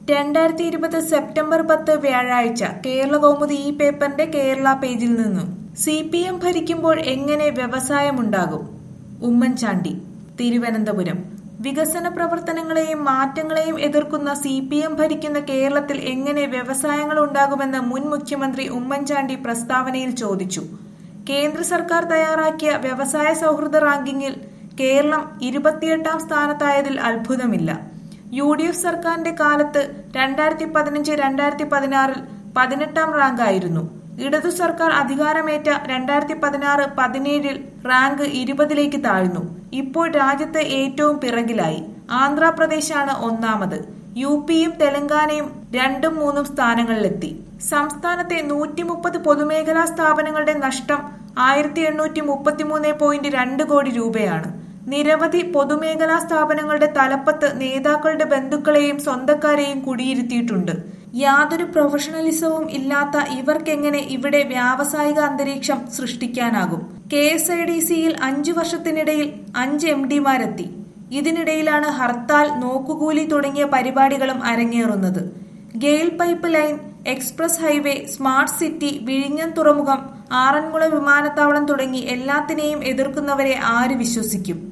രണ്ടായിരത്തി ഇരുപത് സെപ്റ്റംബർ പത്ത് വ്യാഴാഴ്ച കേരള കൗമുദി ഈ പേപ്പറിന്റെ കേരള പേജിൽ നിന്നും സി പി എം ഭരിക്കുമ്പോൾ എങ്ങനെ വ്യവസായമുണ്ടാകും ഉമ്മൻചാണ്ടി തിരുവനന്തപുരം വികസന പ്രവർത്തനങ്ങളെയും മാറ്റങ്ങളെയും എതിർക്കുന്ന സി പി എം ഭരിക്കുന്ന കേരളത്തിൽ എങ്ങനെ വ്യവസായങ്ങൾ ഉണ്ടാകുമെന്ന് മുൻ മുഖ്യമന്ത്രി ഉമ്മൻചാണ്ടി പ്രസ്താവനയിൽ ചോദിച്ചു കേന്ദ്ര സർക്കാർ തയ്യാറാക്കിയ വ്യവസായ സൗഹൃദ റാങ്കിങ്ങിൽ കേരളം ഇരുപത്തിയെട്ടാം സ്ഥാനത്തായതിൽ അത്ഭുതമില്ല യു ഡി എഫ് സർക്കാരിന്റെ കാലത്ത് രണ്ടായിരത്തി പതിനഞ്ച് രണ്ടായിരത്തി പതിനാറിൽ പതിനെട്ടാം റാങ്കായിരുന്നു ഇടതു സർക്കാർ അധികാരമേറ്റ രണ്ടായിരത്തി പതിനാറ് പതിനേഴിൽ റാങ്ക് ഇരുപതിലേക്ക് താഴ്ന്നു ഇപ്പോൾ രാജ്യത്ത് ഏറ്റവും പിറകിലായി ആന്ധ്രാപ്രദേശാണ് ഒന്നാമത് യു പിയും തെലങ്കാനയും രണ്ടും മൂന്നും സ്ഥാനങ്ങളിലെത്തി സംസ്ഥാനത്തെ നൂറ്റി മുപ്പത് പൊതുമേഖലാ സ്ഥാപനങ്ങളുടെ നഷ്ടം ആയിരത്തി എണ്ണൂറ്റി മുപ്പത്തിമൂന്ന് പോയിന്റ് രണ്ട് കോടി രൂപയാണ് നിരവധി പൊതുമേഖലാ സ്ഥാപനങ്ങളുടെ തലപ്പത്ത് നേതാക്കളുടെ ബന്ധുക്കളെയും സ്വന്തക്കാരെയും കുടിയിരുത്തിയിട്ടുണ്ട് യാതൊരു പ്രൊഫഷണലിസവും ഇല്ലാത്ത ഇവർക്കെങ്ങനെ ഇവിടെ വ്യാവസായിക അന്തരീക്ഷം സൃഷ്ടിക്കാനാകും കെ എസ് ഐ ഡി സിയിൽ അഞ്ചു വർഷത്തിനിടയിൽ അഞ്ച് എം ഡിമാരെത്തി ഇതിനിടയിലാണ് ഹർത്താൽ നോക്കുകൂലി തുടങ്ങിയ പരിപാടികളും അരങ്ങേറുന്നത് GAIL pipeline express highway smart city വിഴിഞ്ഞം തുറമുഖം ആറന്മുള വിമാനത്താവളം തുടങ്ങി എല്ലാത്തിനെയും എതിർക്കുന്നവരെ ആര് വിശ്വസിക്കും